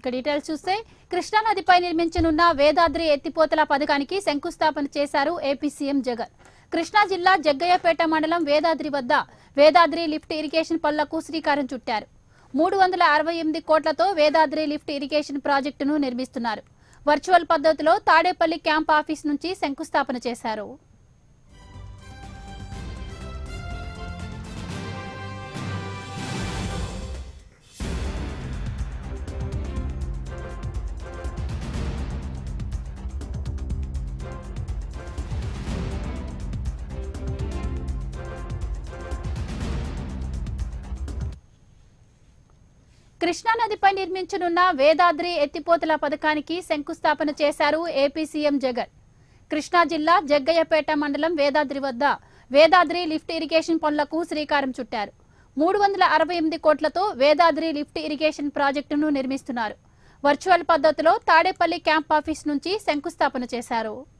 ఇక డీటెయిల్స్ చూస్తే కృష్ణానదిపై నిర్మించనున్న వేదాద్రి ఎత్తిపోతల పథకానికి శంకుస్థాపన చేశారు ఏపీ సీఎం జగన్ కృష్ణా జిల్లా జగ్గయ్యపేట మండలం వేదాద్రి వద్ద వేదాద్రి లిఫ్ట్ ఇరిగేషన్ పనులకు శ్రీకారం చుట్టారు మూడు వందల అరవై ఎనిమిది కోట్లతో వేదాద్రి లిఫ్ట్ ఇరిగేషన్ ప్రాజెక్టును నిర్మిస్తున్నారు వర్చువల్ పద్ధతిలో తాడేపల్లి క్యాంప్ ఆఫీస్ నుంచి శంకుస్థాపన చేశారు కృష్ణానదిపై నిర్మించనున్న వేదాద్రి ఎత్తిపోతల పథకానికి శంకుస్థాపన చేశారు ఏపీ సీఎం జగన్ కృష్ణా జిల్లా జగ్గయ్యపేట మండలం వేదాద్రి వద్ద వేదాద్రి లిఫ్ట్ ఇరిగేషన్ పనులకు శ్రీకారం చుట్టారు మూడు వందల అరవై ఎనిమిది కోట్లతో వేదాద్రి లిఫ్ట్ ఇరిగేషన్ ప్రాజెక్టును నిర్మిస్తున్నారు వర్చువల్ పద్ధతిలో తాడేపల్లి క్యాంప్ ఆఫీస్ నుంచి శంకుస్థాపన చేశారు